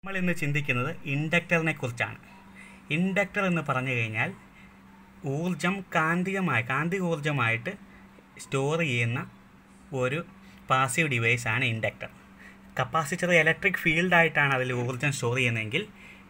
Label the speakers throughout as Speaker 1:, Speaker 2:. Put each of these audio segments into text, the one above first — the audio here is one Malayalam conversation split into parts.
Speaker 1: നമ്മൾ ഇന്ന് ചിന്തിക്കുന്നത് ഇൻഡക്ടറിനെ കുറിച്ചാണ് ഇൻഡക്ടർ എന്ന് പറഞ്ഞു കഴിഞ്ഞാൽ ഊർജം കാന്തികമായി കാന്തിക ഊർജമായിട്ട് സ്റ്റോർ ചെയ്യുന്ന ഒരു പാസീവ് ഡിവൈസാണ് ഇൻഡക്ടർ കപ്പാസിറ്റർ ഇലക്ട്രിക് ഫീൽഡായിട്ടാണ് അതിൽ ഊർജം സ്റ്റോർ ചെയ്യുന്നതെങ്കിൽ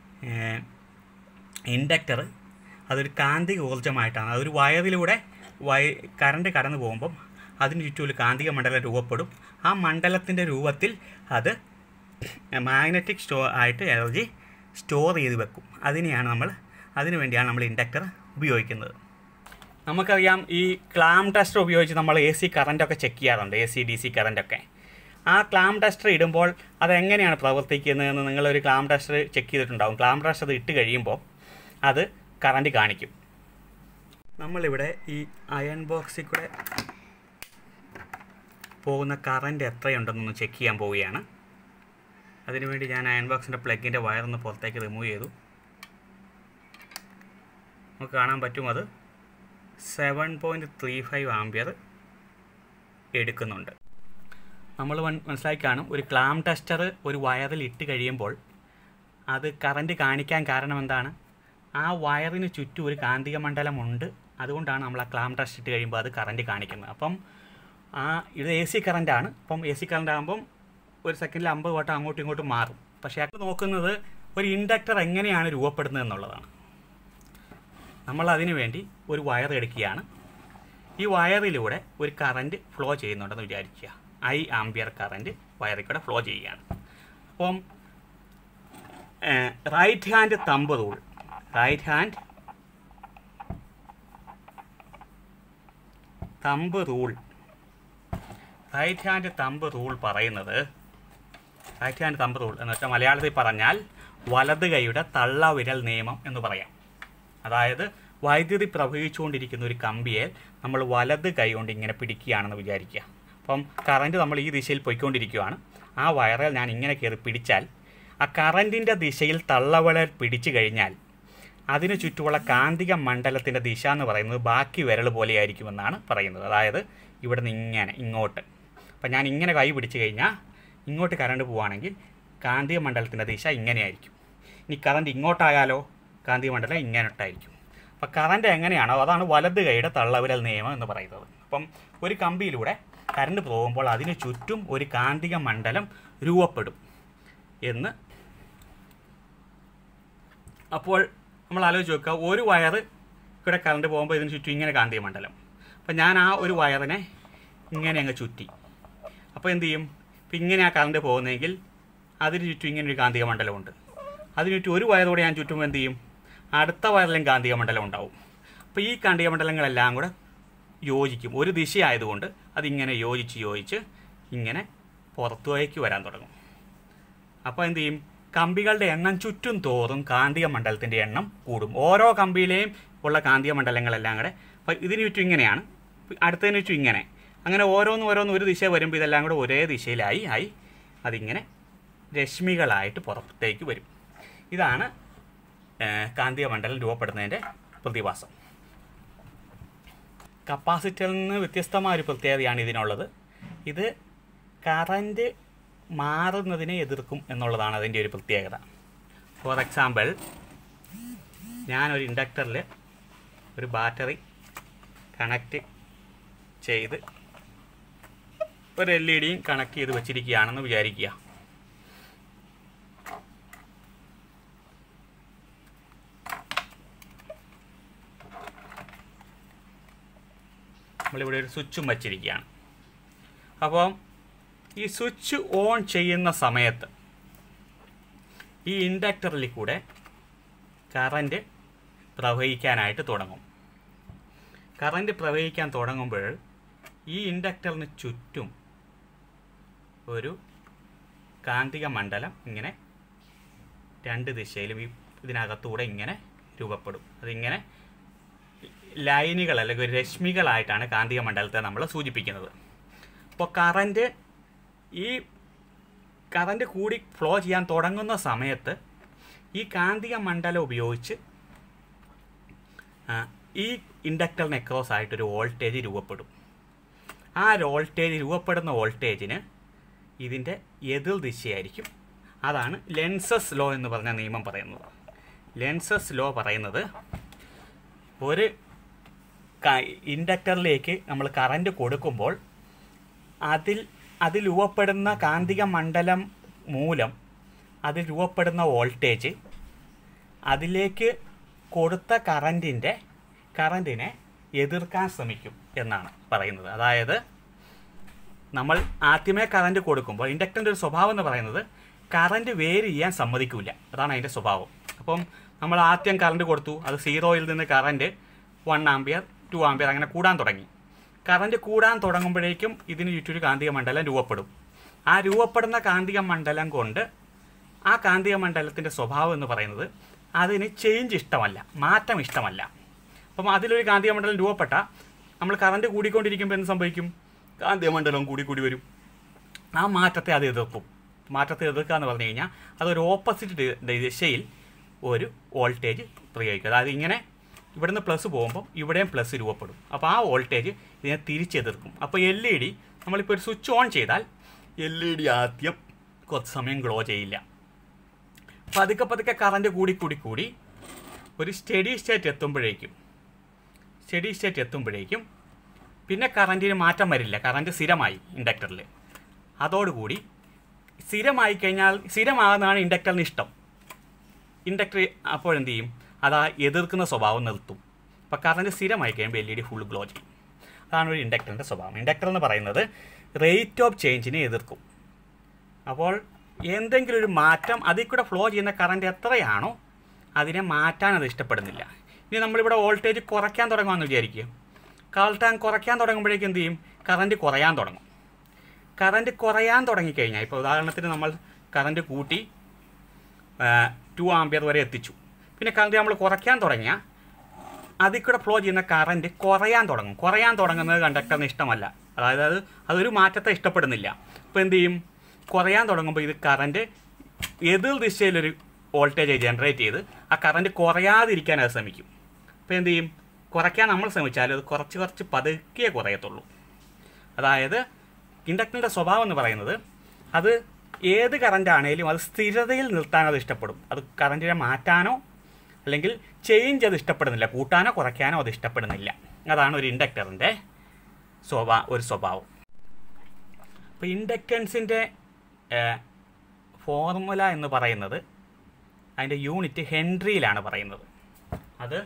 Speaker 1: ഇൻഡക്ടർ അതൊരു കാന്തിക ഊർജ്ജമായിട്ടാണ് അതൊരു വയറിലൂടെ വയ കറണ്ട് കടന്നു പോകുമ്പം അതിന് ചുറ്റും ഒരു കാന്തിക മണ്ഡലം രൂപപ്പെടും ആ മണ്ഡലത്തിൻ്റെ രൂപത്തിൽ അത് മാഗ്നറ്റിക് സ്റ്റോ ആയിട്ട് എനർജി സ്റ്റോർ ചെയ്ത് വെക്കും അതിനെയാണ് നമ്മൾ അതിനു വേണ്ടിയാണ് നമ്മൾ ഇൻഡക്ടർ ഉപയോഗിക്കുന്നത് നമുക്കറിയാം ഈ ക്ലാം ടെസ്റ്റർ ഉപയോഗിച്ച് നമ്മൾ എ സി കറൻറ്റൊക്കെ ചെക്ക് ചെയ്യാറുണ്ട് എ സി ഡി സി കറൻറ്റൊക്കെ ആ ക്ലാം ടെസ്റ്റർ ഇടുമ്പോൾ അതെങ്ങനെയാണ് പ്രവർത്തിക്കുന്നതെന്ന് നിങ്ങളൊരു ക്ലാം ടെസ്റ്റർ ചെക്ക് ചെയ്തിട്ടുണ്ടാകും ക്ലാം ടെസ്റ്റർ അത് ഇട്ട് കഴിയുമ്പോൾ അത് കറണ്ട് കാണിക്കും നമ്മളിവിടെ ഈ അയൺ ബോക്സിൽ കൂടെ പോകുന്ന കറൻറ്റ് എത്രയുണ്ടെന്നൊന്ന് ചെക്ക് ചെയ്യാൻ പോവുകയാണ് അതിനുവേണ്ടി ഞാൻ അയൺ ബോക്സിൻ്റെ പ്ലഗിൻ്റെ വയറൊന്ന് പുറത്തേക്ക് റിമൂവ് ചെയ്തു നമുക്ക് കാണാൻ പറ്റും അത് seven point three five ampere എടുക്കുന്നുണ്ട് നമ്മൾ മനസ്സിലാക്കി കാണും ഒരു ക്ലാം ടെസ്റ്റർ ഒരു വയറിൽ ഇട്ട് കഴിയുമ്പോൾ അത് കറണ്ട് കാണിക്കാൻ കാരണം എന്താണ് ആ വയറിന് ചുറ്റും ഒരു കാന്തിക മണ്ഡലമുണ്ട് അതുകൊണ്ടാണ് നമ്മൾ ആ ക്ലാം ടെസ്റ്റ് ഇട്ട് കഴിയുമ്പോൾ അത് കറണ്ട് കാണിക്കുന്നത് അപ്പം ആ ഇത് എ സി കറണ്ടാണ് അപ്പം എ സി കറണ്ട് ആകുമ്പം ഒരു സെക്കൻഡിൽ അമ്പത് വട്ടം അങ്ങോട്ടും ഇങ്ങോട്ടും മാറും പക്ഷേ അത് നോക്കുന്നത് ഒരു ഇൻഡക്ടർ എങ്ങനെയാണ് രൂപപ്പെടുന്നത് എന്നുള്ളതാണ് നമ്മൾ അതിനു വേണ്ടി ഒരു വയർ എടുക്കുകയാണ് ഈ വയറിലൂടെ ഒരു കറണ്ട് ഫ്ലോ ചെയ്യുന്നുണ്ടെന്ന് വിചാരിക്കുക ഐ ആംബിയർ കറണ്ട് വയറിൽ കൂടെ ഫ്ലോ ചെയ്യുകയാണ് അപ്പം right hand thumb rule right hand thumb rule right hand thumb rule പറയുന്നത് റൈറ്റ് ഹാൻഡ് തമ്പ് റൂൾ എന്ന് വെച്ചാൽ മലയാളത്തിൽ പറഞ്ഞാൽ വലത് കൈയുടെ തള്ളവിരൽ നിയമം എന്ന് പറയാം അതായത് വൈദ്യുതി പ്രവഹിച്ചുകൊണ്ടിരിക്കുന്ന ഒരു കമ്പിയെ നമ്മൾ വലത് കൈ കൊണ്ട് ഇങ്ങനെ പിടിക്കുകയാണെന്ന് വിചാരിക്കുക അപ്പം കറണ്ട് നമ്മൾ ഈ ദിശയിൽ പോയിക്കൊണ്ടിരിക്കുകയാണ് ആ വയറിൽ ഞാൻ ഇങ്ങനെ കയറി പിടിച്ചാൽ ആ കറൻറ്റിൻ്റെ ദിശയിൽ തള്ളവിരൽ പിടിച്ചു കഴിഞ്ഞാൽ അതിനു ചുറ്റുമുള്ള കാന്തിക മണ്ഡലത്തിൻ്റെ ദിശ എന്ന് പറയുന്നത് ബാക്കി വിരൽ പോലെയായിരിക്കുമെന്നാണ് പറയുന്നത് അതായത് ഇവിടെ നിന്ന് ഇങ്ങനെ ഇങ്ങോട്ട് അപ്പം ഞാൻ ഇങ്ങനെ കൈ പിടിച്ചു കഴിഞ്ഞാൽ ഇങ്ങോട്ട് കറണ്ട് പോവുകയാണെങ്കിൽ കാന്തിക മണ്ഡലത്തിൻ്റെ ദിശ ഇങ്ങനെയായിരിക്കും ഇനി കറണ്ട് ഇങ്ങോട്ടായാലോ കാന്തിക മണ്ഡലം ഇങ്ങോട്ടായിരിക്കും അപ്പോൾ കറണ്ട് എങ്ങനെയാണോ അതാണ് വലത് കൈയുടെ തള്ളവിരൽ നിയമം എന്ന് പറയുന്നത് അപ്പം ഒരു കമ്പിയിലൂടെ കറണ്ട് പോകുമ്പോൾ അതിന് ചുറ്റും ഒരു കാന്തിക മണ്ഡലം രൂപപ്പെടും എന്ന് അപ്പോൾ നമ്മൾ ആലോചിച്ച് നോക്കുക ഒരു വയർ ഇവിടെ കറണ്ട് പോകുമ്പോൾ ഇതിന് ചുറ്റും ഇങ്ങനെ കാന്തിക മണ്ഡലം അപ്പം ഞാൻ ആ ഒരു വയറിനെ ഇങ്ങനെ അങ്ങ് ചുറ്റി അപ്പോൾ എന്ത് ചെയ്യും ഇപ്പം ഇങ്ങനെ ആ കറണ്ട് പോകുന്നതെങ്കിൽ അതിന് ചുറ്റും ഇങ്ങനെ ഒരു കാന്തിക മണ്ഡലമുണ്ട് അതിന് ചുറ്റും ഒരു വയറോടെ ഞാൻ ചുറ്റുമ്പോൾ എന്ത് ചെയ്യും അടുത്ത വയറിലും കാന്തിക മണ്ഡലം ഉണ്ടാവും അപ്പോൾ ഈ കാന്തിക മണ്ഡലങ്ങളെല്ലാം കൂടെ യോജിക്കും ഒരു ദിശയായതുകൊണ്ട് അതിങ്ങനെ യോജിച്ച് യോജിച്ച് ഇങ്ങനെ പുറത്തേക്ക് വരാൻ തുടങ്ങും അപ്പോൾ എന്ത് ചെയ്യും കമ്പികളുടെ എണ്ണം ചുറ്റും തോറും കാന്തിക മണ്ഡലത്തിൻ്റെ എണ്ണം കൂടും ഓരോ കമ്പിയിലെയും ഉള്ള കാന്തിക മണ്ഡലങ്ങളെല്ലാം കൂടെ അപ്പോൾ ഇതിന് ചുറ്റും ഇങ്ങനെയാണ് അടുത്തതിന് ചുറ്റും ഇങ്ങനെ അങ്ങനെ ഓരോന്നും ഓരോന്നും ഒരു ദിശ വരുമ്പോൾ ഇതെല്ലാം കൂടെ ഒരേ ദിശയിലായി ആയി അതിങ്ങനെ രശ്മികളായിട്ട് പുറത്തേക്ക് വരും ഇതാണ് കാന്തിക മണ്ഡലം രൂപപ്പെടുന്നതിൻ്റെ പ്രതിഭാസം കപ്പാസിറ്ററിൽ നിന്ന് വ്യത്യസ്തമായ ഒരു പ്രത്യേകതയാണ് ഇതിനുള്ളത് ഇത് കറൻറ്റ് മാറുന്നതിനെ എതിർക്കും എന്നുള്ളതാണ് അതിൻ്റെ ഒരു പ്രത്യേകത ഫോർ എക്സാമ്പിൾ ഞാനൊരു ഇൻഡക്ടറിൽ ഒരു ബാറ്ററി കണക്റ്റ് ചെയ്ത് ഒരു എൽ ഇ ഡിയും കണക്ട് ചെയ്ത് വെച്ചിരിക്കുകയാണെന്ന് വിചാരിക്കുക നമ്മളിവിടെ ഒരു സ്വിച്ചും വച്ചിരിക്കുകയാണ് അപ്പം ഈ സ്വിച്ച് ഓൺ ചെയ്യുന്ന സമയത്ത് ഈ ഇൻഡക്ടറിൽ കൂടെ കറൻറ്റ് പ്രവഹിക്കാനായിട്ട് തുടങ്ങും കറൻറ്റ് പ്രവഹിക്കാൻ തുടങ്ങുമ്പോൾ ഈ ഇൻഡക്ടറിന് ചുറ്റും ഒരു കാന്തിക മണ്ഡലം ഇങ്ങനെ രണ്ട് ദിശയിലും ഈ ഇതിനകത്തൂടെ ഇങ്ങനെ രൂപപ്പെടും അതിങ്ങനെ ലൈനുകൾ അല്ലെങ്കിൽ ഒരു രശ്മികളായിട്ടാണ് കാന്തിക മണ്ഡലത്തെ നമ്മൾ സൂചിപ്പിക്കുന്നത് അപ്പോൾ കറൻറ്റ് ഈ കറൻറ്റ് കൂടി ഫ്ലോ ചെയ്യാൻ തുടങ്ങുന്ന സമയത്ത് ഈ കാന്തിക മണ്ഡലം ഉപയോഗിച്ച് ഈ ഇൻഡക്ടറിന് എക്രോസ് ആയിട്ടൊരു വോൾട്ടേജ് രൂപപ്പെടും ആ വോൾട്ടേജ് രൂപപ്പെടുന്ന വോൾട്ടേജിന് ഇതിൻ്റെ എതിർ ദിശയായിരിക്കും അതാണ് ലെൻസസ് ലോ എന്ന് പറഞ്ഞ നിയമം പറയുന്നത് ലെൻസസ് ലോ പറയുന്നത് ഒരു ഇൻഡക്ടറിലേക്ക് നമ്മൾ കറണ്ട് കൊടുക്കുമ്പോൾ അതിൽ അതിൽ രൂപപ്പെടുന്ന കാന്തിക മണ്ഡലം മൂലം അതിൽ രൂപപ്പെടുന്ന വോൾട്ടേജ് അതിലേക്ക് കൊടുത്ത കറൻറ്റിൻ്റെ കറൻറ്റിനെ എതിർക്കാൻ ശ്രമിക്കും എന്നാണ് പറയുന്നത് അതായത് നമ്മൾ ആദ്യമേ കറണ്ട് കൊടുക്കുമ്പോൾ ഇൻഡക്ടറിൻ്റെ ഒരു സ്വഭാവം എന്ന് പറയുന്നത് കറണ്ട് വേര് ചെയ്യാൻ സമ്മതിക്കില്ല അതാണ് അതിൻ്റെ സ്വഭാവം അപ്പം നമ്മൾ ആദ്യം കറണ്ട് കൊടുത്തു അത് സീറോയിൽ നിന്ന് current one ampere two ampere അങ്ങനെ കൂടാൻ തുടങ്ങി കറണ്ട് കൂടാൻ തുടങ്ങുമ്പോഴേക്കും ഇതിന് ചുറ്റൊരു കാന്തിക മണ്ഡലം രൂപപ്പെടും ആ രൂപപ്പെടുന്ന കാന്തിക മണ്ഡലം കൊണ്ട് ആ കാന്തിക മണ്ഡലത്തിൻ്റെ സ്വഭാവം എന്ന് പറയുന്നത് അതിന് ചേഞ്ച് ഇഷ്ടമല്ല മാറ്റം ഇഷ്ടമല്ല അപ്പം അതിലൊരു കാന്തിക മണ്ഡലം രൂപപ്പെട്ട നമ്മൾ കറണ്ട് കൂടിക്കൊണ്ടിരിക്കുമ്പോൾ എന്ത് സംഭവിക്കും കാന്തിക മണ്ഡലം കൂടി കൂടി വരും ആ മാറ്റത്തെ അത് എതിർക്കും മാറ്റത്തെ എതിർക്കുക എന്ന് പറഞ്ഞു കഴിഞ്ഞാൽ അതൊരു ഓപ്പോസിറ്റ് ദിശയിൽ ഒരു വോൾട്ടേജ് പ്രയോഗിക്കും അതായത് ഇങ്ങനെ ഇവിടുന്ന് പ്ലസ് പോകുമ്പോൾ ഇവിടെയും പ്ലസ് രൂപപ്പെടും അപ്പോൾ ആ വോൾട്ടേജ് ഇതിനെ തിരിച്ചെതിർക്കും അപ്പോൾ എൽ ഇ ഡി നമ്മളിപ്പോൾ ഒരു സ്വിച്ച് ഓൺ ചെയ്താൽ എൽ ഇ ഡി ആദ്യം കുറച്ച് സമയം ഗ്ലോ ചെയ്യില്ല പതുക്കെ പതുക്കെ കറണ്ട് കൂടി കൂടി കൂടി ഒരു സ്റ്റഡി സ്റ്റേറ്റ് എത്തുമ്പോഴേക്കും സ്റ്റഡി സ്റ്റേറ്റ് എത്തുമ്പോഴേക്കും പിന്നെ കറൻറ്റിന് മാറ്റം വരില്ല കറൻറ്റ് സ്ഥിരമായി ഇൻഡക്ടറിൽ അതോടുകൂടി സ്ഥിരമായി കഴിഞ്ഞാൽ സ്ഥിരമാകുന്നതാണ് ഇൻഡക്ടറിന് ഇഷ്ടം ഇൻഡക്ടർ അപ്പോൾ എന്ത് ചെയ്യും അത് ആ എതിർക്കുന്ന സ്വഭാവം നിർത്തും അപ്പോൾ കറൻറ്റ് സ്ഥിരമായി കഴിയുമ്പോൾ L E D full glow ചെയ്യും അതാണ് ഒരു ഇൻഡക്ടറിൻ്റെ സ്വഭാവം ഇൻഡക്ടർ എന്ന് പറയുന്നത് റേറ്റ് ഓഫ് ചേഞ്ചിനെ എതിർക്കും അപ്പോൾ എന്തെങ്കിലും ഒരു മാറ്റം അതിൽ കൂടെ ഫ്ലോ ചെയ്യുന്ന കറണ്ട് എത്രയാണോ അതിനെ മാറ്റാൻ അത് ഇഷ്ടപ്പെടുന്നില്ല ഇനി നമ്മളിവിടെ വോൾട്ടേജ് കുറയ്ക്കാൻ തുടങ്ങുമെന്ന് വിചാരിക്കുക കാൾട്ടാൻ കുറയ്ക്കാൻ തുടങ്ങുമ്പോഴേക്കും എന്ത് ചെയ്യും കറണ്ട് കുറയാൻ തുടങ്ങും കറണ്ട് കുറയാൻ തുടങ്ങിക്കഴിഞ്ഞാൽ ഇപ്പോൾ ഉദാഹരണത്തിന് നമ്മൾ കറണ്ട് കൂട്ടി ടു ആംബിയർ വരെ എത്തിച്ചു പിന്നെ കറണ്ട് നമ്മൾ കുറയ്ക്കാൻ തുടങ്ങിയാൽ അതിൽ കൂടെ ഫ്ലോ ചെയ്യുന്ന കറണ്ട് കുറയാൻ തുടങ്ങും കുറയാൻ തുടങ്ങുന്നത് കണ്ടക്ടറിന് ഇഷ്ടമല്ല അതായത് അത് അതൊരു മാറ്റത്തെ ഇഷ്ടപ്പെടുന്നില്ല അപ്പോൾ എന്ത് ചെയ്യും കുറയാൻ തുടങ്ങുമ്പോൾ ഇത് കറണ്ട് എതിർ ദിശയിലൊരു വോൾട്ടേജ് ജനറേറ്റ് ചെയ്ത് ആ കറണ്ട് കുറയാതിരിക്കാൻ അത് ശ്രമിക്കും അപ്പോൾ എന്ത് ചെയ്യും കുറയ്ക്കാൻ നമ്മൾ ശ്രമിച്ചാൽ അത് കുറച്ച് കുറച്ച് പതുക്കെ കുറയത്തുള്ളൂ അതായത് ഇൻഡക്ടറിൻ്റെ സ്വഭാവം എന്ന് പറയുന്നത് അത് ഏത് കറണ്ട് ആണെങ്കിലും അത് സ്ഥിരതയിൽ നിർത്താൻ അത് ഇഷ്ടപ്പെടും അത് കറണ്ടിനെ മാറ്റാനോ അല്ലെങ്കിൽ ചേഞ്ച് അത് ഇഷ്ടപ്പെടുന്നില്ല കൂട്ടാനോ കുറയ്ക്കാനോ അത് ഇഷ്ടപ്പെടുന്നില്ല അതാണ് ഒരു ഇൻഡക്ടറിൻ്റെ സ്വഭാ ഒരു സ്വഭാവം അപ്പോൾ ഇൻഡക്റ്റൻസിൻ്റെ ഫോർമുല എന്ന് പറയുന്നത് അതിൻ്റെ യൂണിറ്റ് ഹെൻറിയിലാണ് പറയുന്നത് അത്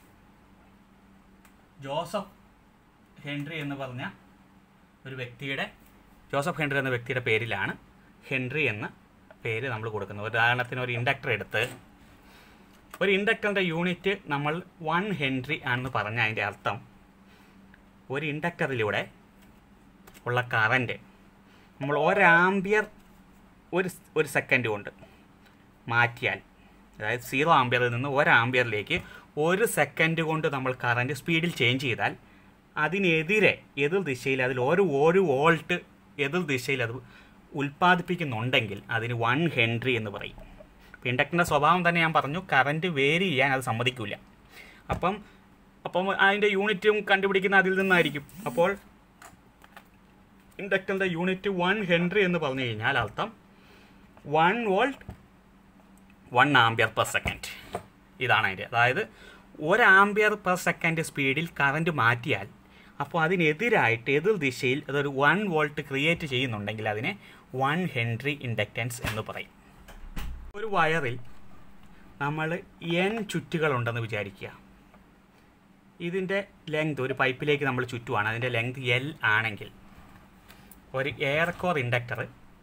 Speaker 1: ജോസഫ് ഹെൻറി എന്ന് പറഞ്ഞ ഒരു വ്യക്തിയുടെ ജോസഫ് ഹെൻറി എന്ന വ്യക്തിയുടെ പേരിലാണ് ഹെൻറി എന്ന പേര് നമ്മൾ കൊടുക്കുന്നത് ഉദാഹരണത്തിന് ഒരു ഇൻഡക്ടർ എടുത്ത് ഒരു ഇൻഡക്ടറിൻ്റെ യൂണിറ്റ് നമ്മൾ വൺ ഹെൻറി ആണെന്ന് പറഞ്ഞ അതിൻ്റെ അർത്ഥം ഒരു ഇൻഡക്ടറിലൂടെ ഉള്ള കറൻറ്റ് നമ്മൾ ഒരാംബിയർ ഒരു ഒരു സെക്കൻഡ് കൊണ്ട് മാറ്റിയാൽ അതായത് സീറോ ആംബിയറിൽ നിന്ന് ഒരു ആംബിയറിലേക്ക് ഒരു സെക്കൻഡ് കൊണ്ട് നമ്മൾ കറൻറ്റ് സ്പീഡിൽ ചേഞ്ച് ചെയ്താൽ അതിനെതിരെ എതിർ ദിശയിൽ അതിൽ ഒരു ഒരു വോൾട്ട് എതിർ ദിശയിൽ അത് ഉൽപ്പാദിപ്പിക്കുന്നുണ്ടെങ്കിൽ അതിന് വൺ ഹെൻറി എന്ന് പറയും അപ്പോൾ ഇൻഡക്ടറിൻ്റെ സ്വഭാവം തന്നെ ഞാൻ പറഞ്ഞു കറൻറ്റ് വേരി ചെയ്യാൻ അത് സമ്മതിക്കില്ല അപ്പം അപ്പം അതിൻ്റെ യൂണിറ്റും കണ്ടുപിടിക്കുന്ന അതിൽ നിന്നായിരിക്കും അപ്പോൾ ഇൻഡക്ടറിൻ്റെ യൂണിറ്റ് വൺ ഹെൻറി എന്ന് പറഞ്ഞു കഴിഞ്ഞാൽ അർത്ഥം one volt one ampere per second ഇതാണ് അതിൻ്റെ അതായത് ഒരു ആംബിയർ പെർ സെക്കൻഡ് സ്പീഡിൽ കറണ്ട് മാറ്റിയാൽ അപ്പോൾ അതിനെതിരായിട്ട് എതിർ ദിശയിൽ അതൊരു വൺ വോൾട്ട് ക്രിയേറ്റ് ചെയ്യുന്നുണ്ടെങ്കിൽ അതിനെ വൺ ഹെൻറി ഇൻഡക്റ്റൻസ് എന്ന് പറയും ഒരു വയറിൽ നമ്മൾ എൻ ചുറ്റുകളുണ്ടെന്ന് വിചാരിക്കുക ഇതിൻ്റെ ലെങ്ത് ഒരു പൈപ്പിലേക്ക് നമ്മൾ ചുറ്റുവാണ് അതിൻ്റെ ലെങ്ത് എൽ ആണെങ്കിൽ ഒരു എയർ കോർ ഇൻഡക്ടർ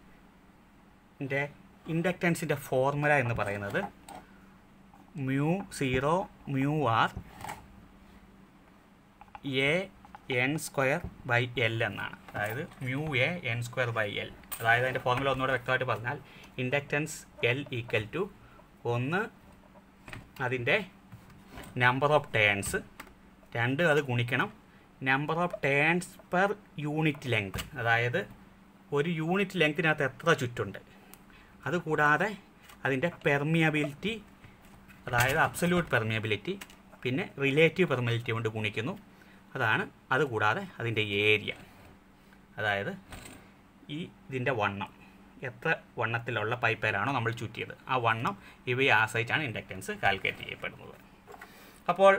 Speaker 1: ഇൻഡക്റ്റൻസിൻ്റെ ഫോർമുല എന്ന് പറയുന്നത് mu zero mu R A N square by L എന്നാണ് അതായത് mu A N square by L അതായത് അതിൻ്റെ ഫോർമുല ഒന്നുകൂടെ വ്യക്തമായിട്ട് പറഞ്ഞാൽ ഇൻഡക്റ്റൻസ് എൽ ഈക്വൽ ടു ഒന്ന് അതിൻ്റെ നമ്പർ ഓഫ് ടേൺസ് രണ്ട് അത് ഗുണിക്കണം number of turns per unit length അതായത് ഒരു യൂണിറ്റ് ലെങ്തിനകത്ത് എത്ര ചുറ്റുണ്ട് അതുകൂടാതെ അതിൻ്റെ പെർമിയബിലിറ്റി അതായത് അബ്സല്യൂട്ട് പെർമിയബിലിറ്റി പിന്നെ റിലേറ്റീവ് പെർമിയബിലിറ്റി കൊണ്ട് ഗുണിക്കുന്നു അതാണ് അതുകൂടാതെ അതിൻ്റെ ഏരിയ അതായത് ഈ ഇതിൻ്റെ വണ്ണം എത്ര വണ്ണത്തിലുള്ള പൈപ്പേലാണോ നമ്മൾ ചുറ്റിയത് ആ വണ്ണം ഇവയെ ആശ്രയിച്ചാണ് ഇൻഡക്റ്റൻസ് കാൽക്കുലേറ്റ് ചെയ്യപ്പെടുന്നത് അപ്പോൾ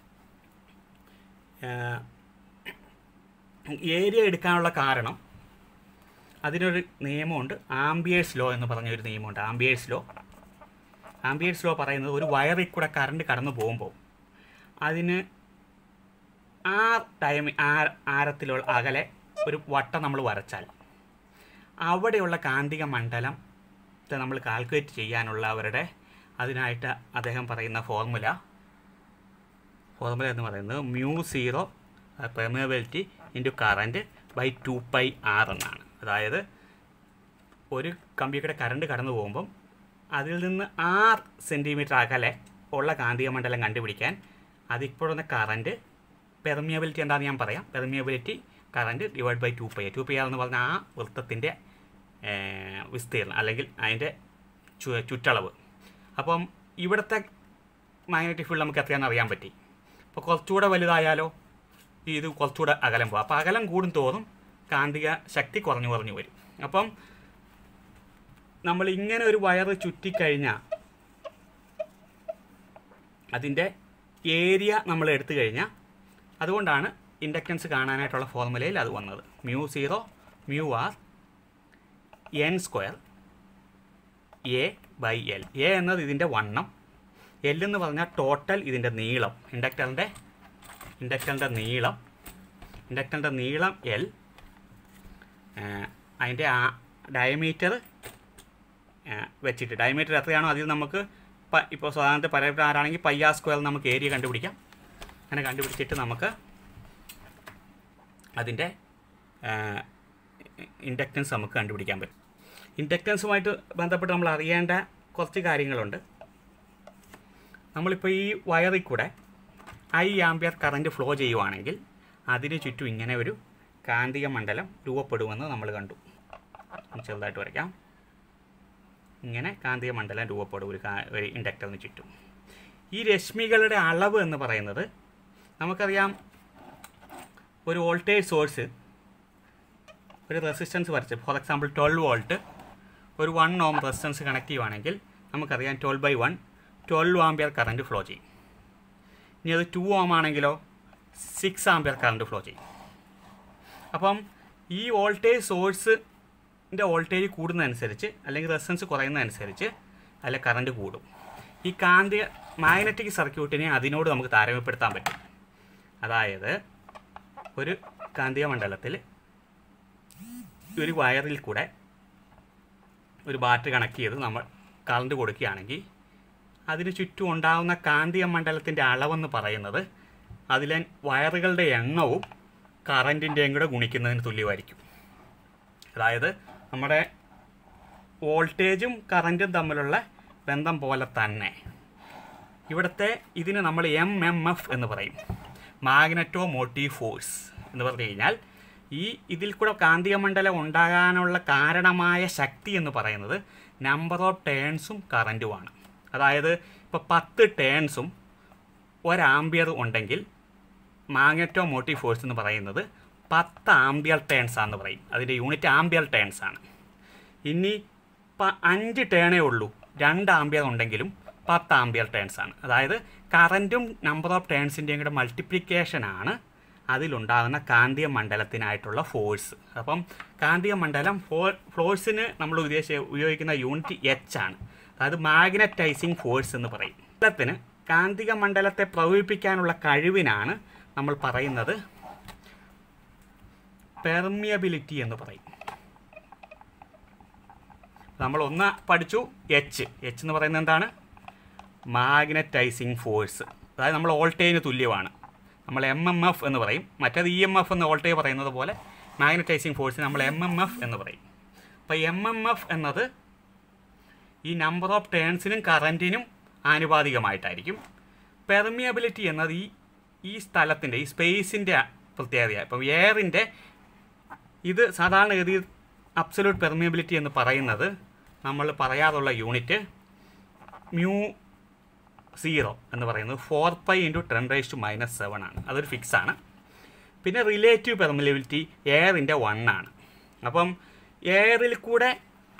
Speaker 1: ഏരിയ എടുക്കാനുള്ള കാരണം അതിനൊരു നിയമമുണ്ട് ആംബിയേഴ്സ് ലോ എന്ന് പറഞ്ഞ ഒരു നിയമമുണ്ട് ആംബിയേഴ്സ് ലോ ആംബിയേഴ്സ് ലോ പറയുന്നത് ഒരു വയറിൽ കൂടെ കറണ്ട് കടന്നു പോകുമ്പോൾ അതിന് ആ ടൈം ആ ആരത്തിലുള്ള അകലെ ഒരു വട്ടം നമ്മൾ വരച്ചാൽ അവിടെയുള്ള കാന്തിക മണ്ഡലം നമ്മൾ കാൽക്കുലേറ്റ് ചെയ്യാനുള്ള അവരുടെ അതിനായിട്ട് അദ്ദേഹം പറയുന്ന ഫോർമുല ഫോർമുല എന്ന് പറയുന്നത് mu zero permeability into current by two pi R എന്നാണ് അതായത് ഒരു കമ്പിയുടെ കറണ്ട് കടന്നു പോകുമ്പം അതിൽ നിന്ന് ആറ് സെൻറ്റിമീറ്റർ അകലെ ഉള്ള കാന്തിക മണ്ഡലം കണ്ടുപിടിക്കാൻ അതിപ്പോഴുന്ന കറൻറ്റ് പെർമിയബിലിറ്റി എന്താണെന്ന് ഞാൻ പറയാം permeability current divide by two pi two pi R എന്ന് പറഞ്ഞാൽ ആ വൃത്തത്തിൻ്റെ വിസ്തീർണം അല്ലെങ്കിൽ അതിൻ്റെ ചു ചുറ്റളവ് അപ്പം ഇവിടുത്തെ മാഗ്നറ്റിക് ഫീൽഡ് നമുക്ക് എത്രയാണെന്ന് അറിയാൻ പറ്റി അപ്പോൾ കുറച്ചുകൂടെ വലുതായാലോ ഇത് കുറച്ചുകൂടെ അകലം പോകും അപ്പോൾ അകലം കൂടും തോറും കാന്തിക ശക്തി കുറഞ്ഞു കുറഞ്ഞു വരും അപ്പം നമ്മൾ ഇങ്ങനെ ഒരു വയറ് ചുറ്റിക്കഴിഞ്ഞാൽ അതിൻ്റെ ഏരിയ നമ്മൾ എടുത്തു കഴിഞ്ഞാൽ അതുകൊണ്ടാണ് ഇൻഡക്റ്റൻസ് കാണാനായിട്ടുള്ള ഫോർമുലയിൽ അത് വന്നത് mu zero mu R N square A by L A എന്നത് ഇതിൻ്റെ വണ്ണം എൽ എന്ന് പറഞ്ഞാൽ ടോട്ടൽ ഇതിൻ്റെ നീളം ഇൻഡക്ടറിൻ്റെ ഇൻഡക്ടറിൻ്റെ നീളം ഇൻഡക്ടറിൻ്റെ നീളം എൽ അതിൻ്റെ ആ ഡയമീറ്റർ വെച്ചിട്ട് ഡയമീറ്റർ എത്രയാണോ അതിൽ നമുക്ക് ഇപ്പോൾ സാധാരണ പരമാണെങ്കിൽ പയ്യ സ്ക്വയർ നമുക്ക് ഏരിയ കണ്ടുപിടിക്കാം അങ്ങനെ കണ്ടുപിടിച്ചിട്ട് നമുക്ക് അതിൻ്റെ ഇൻഡക്റ്റൻസ് നമുക്ക് കണ്ടുപിടിക്കാൻ പറ്റും ഇൻഡക്റ്റൻസുമായിട്ട് ബന്ധപ്പെട്ട് നമ്മൾ അറിയേണ്ട കുറച്ച് കാര്യങ്ങളുണ്ട് നമ്മളിപ്പോൾ ഈ വയറിൽ കൂടെ ഐ ആംബിയർ കറൻറ്റ് ഫ്ലോ ചെയ്യുവാണെങ്കിൽ അതിന് ചുറ്റും ഇങ്ങനെ ഒരു കാന്തിക മണ്ഡലം രൂപപ്പെടുമെന്ന് നമ്മൾ കണ്ടു ചെറുതായിട്ട് വരയ്ക്കാം ഇങ്ങനെ കാന്തിക മണ്ഡലം രൂപപ്പെടും ഒരു ഒരു ഇൻഡക്ടറിന് ചുറ്റും ഈ രശ്മികളുടെ അളവ് എന്ന് പറയുന്നത് നമുക്കറിയാം ഒരു വോൾട്ടേജ് സോഴ്സ് ഒരു റെസിസ്റ്റൻസ് വരച്ച് ഫോർ എക്സാമ്പിൾ ട്വൽവ് വോൾട്ട് ഒരു വൺ ഓം റെസിസ്റ്റൻസ് കണക്ട് ചെയ്യുവാണെങ്കിൽ നമുക്കറിയാം twelve by one twelve ampere current flow ചെയ്യും ഇനി അത് ടു ഓം ആണെങ്കിലോ സിക്സ് ആംബിയർ കറണ്ട് ഫ്ലോ ചെയ്യും അപ്പം ഈ വോൾട്ടേജ് സോഴ്സിൻ്റെ വോൾട്ടേജ് കൂടുന്നതനുസരിച്ച് അല്ലെങ്കിൽ റെസിസ്റ്റൻസ് കുറയുന്നതനുസരിച്ച് അതിലെ കറണ്ട് കൂടും ഈ കാന്തിക മാഗ്നറ്റിക് സർക്യൂട്ടിനെ അതിനോട് നമുക്ക് താരതമ്യപ്പെടുത്താൻ പറ്റും അതായത് ഒരു കാന്തിക മണ്ഡലത്തിൽ ഒരു വയറിൽ കൂടെ ഒരു ബാറ്ററി കണക്ട് ചെയ്ത് നമ്മൾ കറണ്ട് കൊടുക്കുകയാണെങ്കിൽ അതിന് ചുറ്റും ഉണ്ടാകുന്ന കാന്തിക മണ്ഡലത്തിൻ്റെ അളവെന്ന് പറയുന്നത് അതിലെ വയറുകളുടെ എണ്ണവും കറൻറ്റിൻ്റെയും കൂടെ ഗുണിക്കുന്നതിന് തുല്യമായിരിക്കും അതായത് നമ്മുടെ വോൾട്ടേജും കറൻറ്റും തമ്മിലുള്ള ബന്ധം പോലെ തന്നെ ഇവിടുത്തെ ഇതിന് നമ്മൾ എം എം എഫ് എന്ന് പറയും മാഗ്നറ്റോ മോട്ടീവ് ഫോഴ്സ് എന്ന് പറഞ്ഞു കഴിഞ്ഞാൽ ഈ ഇതിൽ കൂടെ കാന്തിക മണ്ഡലം ഉണ്ടാകാനുള്ള കാരണമായ ശക്തി എന്ന് പറയുന്നത് നമ്പർ ഓഫ് ടേൺസും കറൻറ്റുമാണ് അതായത് ഇപ്പോൾ പത്ത് ടേൺസും ഒരാംബിയർ ഉണ്ടെങ്കിൽ മാഗ്നറ്റോ മോട്ടീവ് ഫോഴ്സ് എന്ന് പറയുന്നത് പത്ത് ആംബിയർ ടേൺസ് ആണെന്ന് പറയും അതിൻ്റെ യൂണിറ്റ് ആംബിയർ ടേൺസ് ആണ് ഇനി ഇപ്പം അഞ്ച് ടേണേ ഉള്ളൂ രണ്ട് ആംബിയർ ഉണ്ടെങ്കിലും പത്ത് ആംബിയർ ടേൺസ് ആണ് അതായത് കറൻറ്റും നമ്പർ ഓഫ് ടേൺസിൻ്റെയും കൂടെ മൾട്ടിപ്ലിക്കേഷനാണ് അതിലുണ്ടാകുന്ന കാന്തിക മണ്ഡലത്തിനായിട്ടുള്ള ഫോഴ്സ് അപ്പം കാന്തിക മണ്ഡലം ഫോ ഫോഴ്സിന് നമ്മൾ ഉദ്ദേശിച്ച ഉപയോഗിക്കുന്ന യൂണിറ്റ് എച്ച് ആണ് അതായത് മാഗ്നറ്റൈസിങ് ഫോഴ്സ് എന്ന് പറയും മണ്ഡലത്തിന് കാന്തിക മണ്ഡലത്തെ പ്രവഹിപ്പിക്കാനുള്ള കഴിവിനാണ് നമ്മൾ പറയുന്നത് പെർമിയബിലിറ്റി എന്ന് പറയും നമ്മൾ ഒന്ന് പഠിച്ചു എച്ച് എച്ച് എന്ന് പറയുന്നത് എന്താണ് മാഗ്നറ്റൈസിങ് ഫോഴ്സ് അതായത് നമ്മൾ വോൾട്ടേജിന് തുല്യമാണ് നമ്മൾ എം എം എഫ് എന്ന് പറയും മറ്റേത് ഇ എം എഫ് എന്ന് വോൾട്ടേജ് പറയുന്നത് പോലെ മാഗ്നറ്റൈസിങ് ഫോഴ്സ് നമ്മൾ എം എം എഫ് എന്ന് പറയും അപ്പോൾ എം എം എഫ് എന്നത് ഈ നമ്പർ ഓഫ് ടേൺസിനും കറൻറ്റിനും ആനുപാതികമായിട്ടായിരിക്കും പെർമിയബിലിറ്റി എന്നത് ഈ ഈ സ്ഥലത്തിൻ്റെ ഈ സ്പേസിൻ്റെ പ്രത്യേകതയാണ് ഇപ്പം എയറിൻ്റെ ഇത് സാധാരണഗതിയിൽ അബ്സല്യൂട്ട് പെർമിയബിലിറ്റി എന്ന് പറയുന്നത് നമ്മൾ പറയാറുള്ള യൂണിറ്റ് മ്യൂ സീറോ എന്ന് പറയുന്നത് four pi into ten raise to minus seven ആണ് അതൊരു ഫിക്സ് ആണ് പിന്നെ റിലേറ്റീവ് പെർമിയബിലിറ്റി എയറിൻ്റെ വൺ ആണ് അപ്പം എയറിൽ കൂടെ